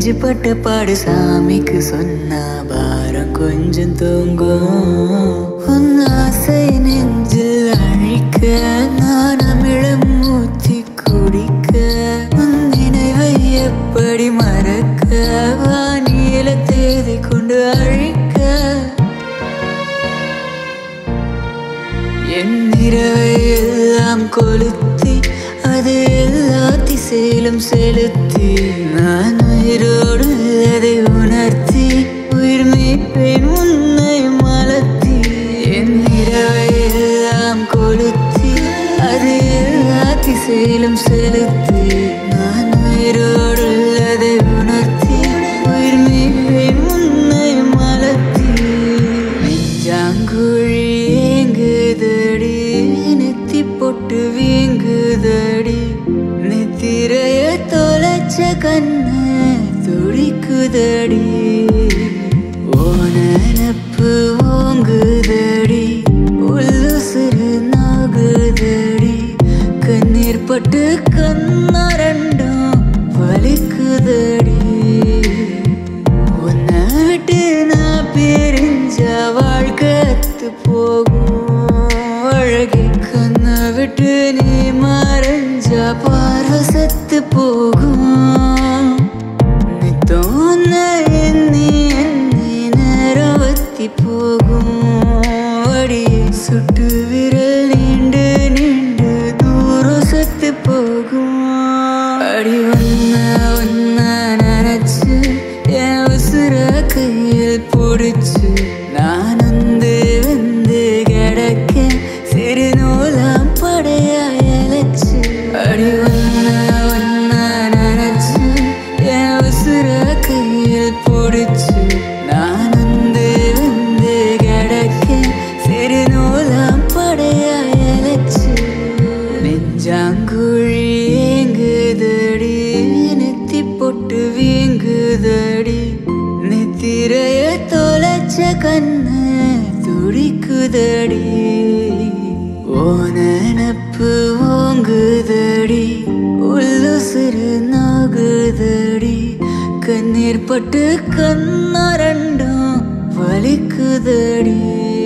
நெஞ்சு பட்ட பாடு சாமிக்கு சொன்னா பாரம் கொஞ்சம் தூங்கும் உன் ஆசை நெஞ்சில் அழிக்க நான் அமிழம் ஊத்தி குடிக்க உன் நினைவை எப்படி மறக்க வானில தேதி கொண்டு அழிக்க என் இரவை எல்லாம் கொளுத்தி அது எல்லா திசையிலும் செலுத்தி நான் உயிரோடு அதை உணர்த்தி உயிர் மீட்பேன் உன்னை மலர்த்தி என் இரவை எல்லாம் கொளுத்தி அது எல்லா திசையிலும் செலுத்தி நான் உயிரோடு அதை உணர்த்தி உயிர் மீட்பேன் உன்னை மலர்த்தி நெஞ்சாங்குழி ஏங்குதடி நெத்தி பொட்டு வீங்குதடி நித்திரைய தொலைச்ச கண்ணு துடிக்குதடி ஓ நினப்பு ஓங்குதடி உள்ளுசுறு நாகுதடி கண்ணீர் பட்டு கண்ணரண்டும் வலிக்குதடி உன்னை விட்டு நான் பிரிஞ்ச வாழ்க்கத்து போகும் அழகி கண்ணை விட்டு நீ மறைஞ்ச பார்வை செத்து போகும் நித்தம் உன்னை எண்ணி எண்ணி நேரம் வத்தி போகும் அடியே சுட்டு விரல் நீண்டு நீண்டு தூரம் செத்து போகும் அடி ஒன்ன ஒன்ன நினைச்சு என் உசுர கையில் பிடிச்சு நான் வந்து வந்து கிடக்க சிறு நூலாம் படையா இழைச்சு அடி ஒன்ன ஒன்ன நினைச்சு என் உசுர கையில் பிடிச்சு நான் வந்து வந்து கிடக்க சிறு நூலாம் படையா இழைச்சு நெஞ்சாங்குழி ஏங்குதடி நெத்தி பொட்டு வீங்குதடி நித்திரைய தொலைச்ச கண்ணு துடிக்குதடி ஓ நினப்பு ஓங்குதடி உள்ளுசுறு நாகுதடி கண்ணீர் பட்டு கண்ணரண்டும் வலிக்குதடி